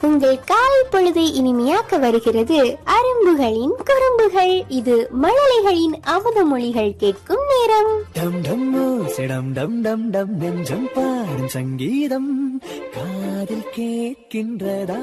உங்கள் காலை பொழுதை இனிமையாக்க வருகிறது அரும்புகளின் குறும்புகள் இது மழலைகளின் அமுத மொழிகள் கேட்கும் நேரம் டம் டம் சிடம் டம் டம் டம் நெஞ்சம் பாடும் சங்கீதம் காதில் கேட்கின்றதா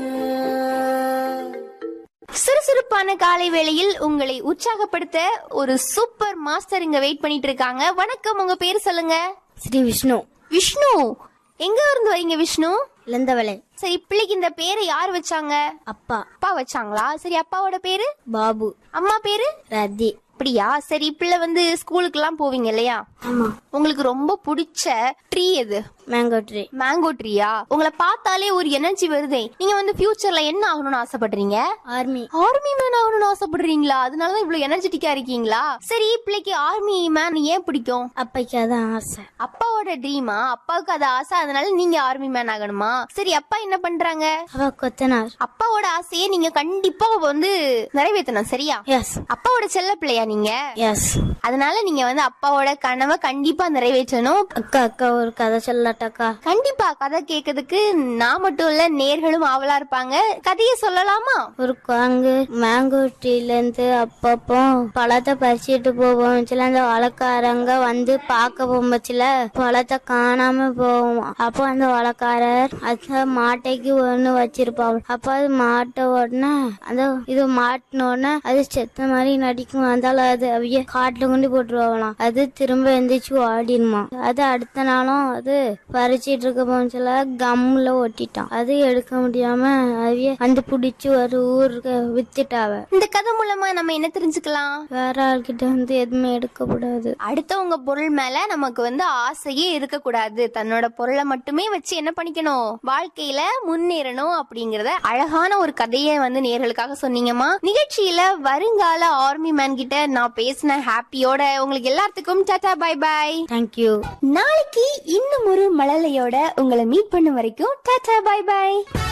சுறுசுறுப்பான காலை வேளையில் உங்களை உற்சாகப்படுத்த ஒரு சூப்பர் மாஸ்டர் இங்க வெயிட் பண்ணிட்டு இருக்காங்க வணக்கம் உங்க பேர் சொல்லுங்க ஸ்ரீ விஷ்ணு விஷ்ணு எங்க இருந்து வரீங்க விஷ்ணு இளந்தவளை சரி பிள்ளைக்கு இந்த பேரை யார் வச்சாங்க அப்பா அப்பா வச்சாங்களா சரி அப்பாவோட பேரு பாபு அம்மா பேரு ரதி அப்படியா சரி பிள்ளை வந்து ஸ்கூலுக்கு எல்லாம் போவீங்க இல்லையா ஆமா உங்களுக்கு ரொம்ப பிடிச்ச ட்ரீ எது மேங்கோ ட்ரீ மேங்கோ ட்ரீயா உங்களை பார்த்தாலே ஒரு எனர்ஜி வருதே நீங்க வந்து ஃபியூச்சர்ல என்ன ஆகணும்னு ஆசைப்படுறீங்க ஆர்மி ஆர்மி மேன் ஆகணும்னு ஆசைப்படுறீங்களா அதனாலதான் இவ்வளவு எனர்ஜெட்டிக்கா இருக்கீங்களா சரி பிள்ளைக்கு ஆர்மி மேன் ஏன் பிடிக்கும் அப்பைக்கு அதான் ஆசை அப்பாவோட ட்ரீமா அப்பாவுக்கு அது ஆசை அதனால நீங்க ஆர்மி மேன் ஆகணுமா சரி அப்பா என்ன பண்றாங்க அவ கொத்தனார் அப்பாவோட ஆசையை நீங்க கண்டிப்பா வந்து நிறைவேற்றணும் சரியா எஸ் அப்பாவோட செல்ல பிள்ளையா நீங்க எஸ் அதனால நீங்க வந்து அப்பாவோட கனவை கண்டிப்பா நிறைவேற்றணும் அக்கா அக்கா ஒரு கதை சொல்லட்டாக்கா கண்டிப்பா கதை கேட்கறதுக்கு நான் மட்டும் இல்ல நேர்களும் ஆவலா இருப்பாங்க கதையை சொல்லலாமா ஒரு குரங்கு மேங்கோ ட்ரீல இருந்து அப்பப்போ பழத்தை பறிச்சுட்டு போவோம்ச்சுல அந்த வழக்காரங்க வந்து பார்க்க போகும்போச்சுல பழத்தை காணாம போவோம் அப்போ அந்த வழக்காரர் அந்த மாட்டைக்கு ஒண்ணு வச்சிருப்பாங்க அப்ப அது மாட்ட உடனே அந்த இது மாட்டின உடனே அது செத்த மாதிரி நடிக்கும் அதனால அது அவிய காட்டுல கொண்டு போட்டுருவாங்களாம் அது திரும்ப எந்திரிச்சு ஓடிடுமா அது அடுத்த நாளும் அது பறிச்சிட்டு இருக்க போச்சுல கம்ல ஒட்டிட்டான் அது எடுக்க முடியாம அவிய வந்து புடிச்சு ஒரு ஊருக்கு வித்துட்டாவ இந்த கதை மூலமா நம்ம என்ன தெரிஞ்சுக்கலாம் வேற ஆள்கிட்ட வந்து எதுவுமே எடுக்க கூடாது அடுத்தவங்க பொருள் மேல நமக்கு வந்து ஆசையே இருக்க கூடாது தன்னோட பொருளை மட்டுமே வச்சு என்ன பண்ணிக்கணும் வாழ்க்கையில முன்னேறணும் அப்படிங்கறத அழகான ஒரு கதையை வந்து நேர்களுக்காக சொன்னீங்கம்மா நிகழ்ச்சியில வருங்கால ஆர்மி மேன் கிட்ட நான் பேசின ஹாப்பியோட உங்களுக்கு எல்லாத்துக்கும் டாடா பை பை தேங்க்யூ நாளைக்கு இன்னும் ஒரு மழலையோட உங்களை மீட் பண்ணும் வரைக்கும் டாடா பை பை